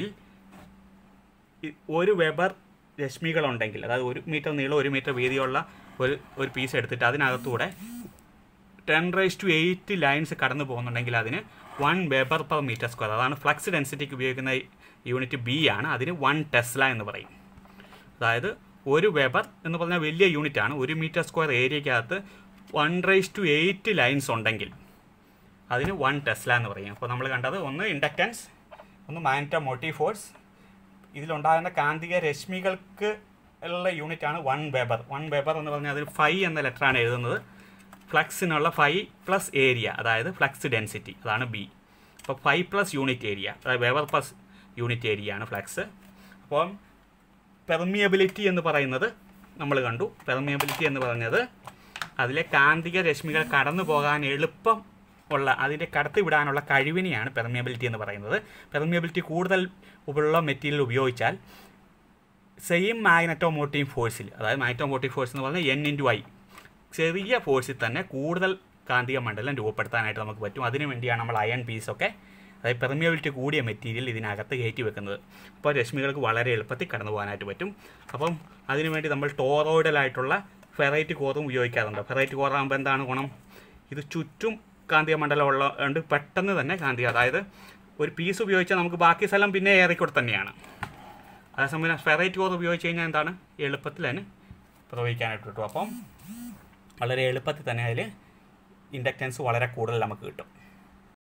Speaker 1: ഒരു വെബർ രശ്മികളുണ്ടെങ്കിൽ അതായത് ഒരു മീറ്റർ നീളം ഒരു മീറ്റർ വീതിയുള്ള ഒരു ഒരു പീസ് എടുത്തിട്ട് അതിനകത്തൂടെ ten rise to eight lines കടന്നു പോകുന്നുണ്ടെങ്കിൽ അതിന് one weber per metre square അതാണ് ഫ്ലക്സ് ഡെൻസിറ്റിക്ക് ഉപയോഗിക്കുന്ന യൂണിറ്റ് ബി ആണ് അതിന് വൺ ടെസ്ല എന്ന് പറയും അതായത് ഒരു വെബർ എന്ന് പറഞ്ഞാൽ വലിയ യൂണിറ്റ് ആണ് ഒരു മീറ്റർ സ്ക്വയർ ഏരിയക്കകത്ത് one rise to eight lines ഉണ്ടെങ്കിൽ അതിന് വൺ ടെസ്ല എന്ന് പറയും അപ്പോൾ നമ്മൾ കണ്ടത് ഒന്ന് ഇൻഡക്റ്റൻസ് ഒന്ന് മാഗ്നറ്റോ മോട്ടീവ് ഫോഴ്സ് ഇതിലുണ്ടാകുന്ന കാന്തിക രശ്മികൾക്ക് ഉള്ള യൂണിറ്റാണ് വൺ വെബർ വൺ വെബർ എന്ന് പറഞ്ഞാൽ അതിൽ ഫൈ എന്ന ലെറ്ററാണ് എഴുതുന്നത് ഫ്ലക്സിനുള്ള ഫൈ പ്ലസ് ഏരിയ അതായത് ഫ്ലക്സ് ഡെൻസിറ്റി അതാണ് ബി അപ്പോൾ ഫൈവ് പ്ലസ് യൂണിറ്റ് ഏരിയ അതായത് വെബർ പ്ലസ് യൂണിറ്റ് ഏരിയ ആണ് ഫ്ലക്സ് അപ്പം പെർമിയബിലിറ്റി എന്ന് പറയുന്നത് നമ്മൾ കണ്ടു പെർമിയബിലിറ്റി എന്ന് പറഞ്ഞത് അതിലെ കാന്തിക രശ്മികൾ കടന്നു പോകാൻ എളുപ്പം ഉള്ള അതിൻ്റെ കടത്തി വിടാനുള്ള കഴിവിനെയാണ് പെർമിയബിലിറ്റി എന്ന് പറയുന്നത് പെർമിയബിലിറ്റി കൂടുതൽ ഉള്ള മെറ്റീരിയൽ ഉപയോഗിച്ചാൽ സെയിം മാഗ്നറ്റോമോട്ടീവ് ഫോഴ്സിൽ അതായത് മാഗ്നറ്റോമോട്ടീവ് ഫോഴ്സ് എന്ന് പറഞ്ഞാൽ എൻ ഇൻറ്റു ഐ ചെറിയ ഫോഴ്സിൽ തന്നെ കൂടുതൽ കാന്തിക മണ്ഡലം രൂപപ്പെടുത്താനായിട്ട് നമുക്ക് പറ്റും അതിനു വേണ്ടിയാണ് നമ്മൾ അയൺ പീസൊക്കെ അതായത് പെർമിയബിലിറ്റി കൂടിയ മെറ്റീരിയൽ ഇതിനകത്ത് കയറ്റി വെക്കുന്നത് അപ്പോൾ രശ്മികൾക്ക് വളരെ എളുപ്പത്തിൽ കടന്നു പോകാനായിട്ട് പറ്റും അപ്പം അതിനുവേണ്ടി നമ്മൾ ടോറോയിഡലായിട്ടുള്ള ഫെറൈറ്റ് കോറും ഉപയോഗിക്കാറുണ്ട് ഫെറൈറ്റ് കോറാകുമ്പോൾ എന്താണ് ഗുണം ഇത് ചുറ്റും കാന്തിക മണ്ഡലം ഉള്ളതുകൊണ്ട് പെട്ടെന്ന് തന്നെ കാന്തിക അതായത് ഒരു പീസ് ഉപയോഗിച്ചാൽ നമുക്ക് ബാക്കി സ്ഥലം പിന്നെ ഏറിക്കൂടെ തന്നെയാണ് അതേസമയം ഫെറൈറ്റ് കോർ ഉപയോഗിച്ച് കഴിഞ്ഞാൽ എന്താണ് എളുപ്പത്തിൽ തന്നെ പ്രവഹിക്കാനായിട്ട് കിട്ടും അപ്പം വളരെ എളുപ്പത്തിൽ തന്നെ അതിൽ ഇൻഡക്റ്റൻസ് വളരെ കൂടുതൽ നമുക്ക് കിട്ടും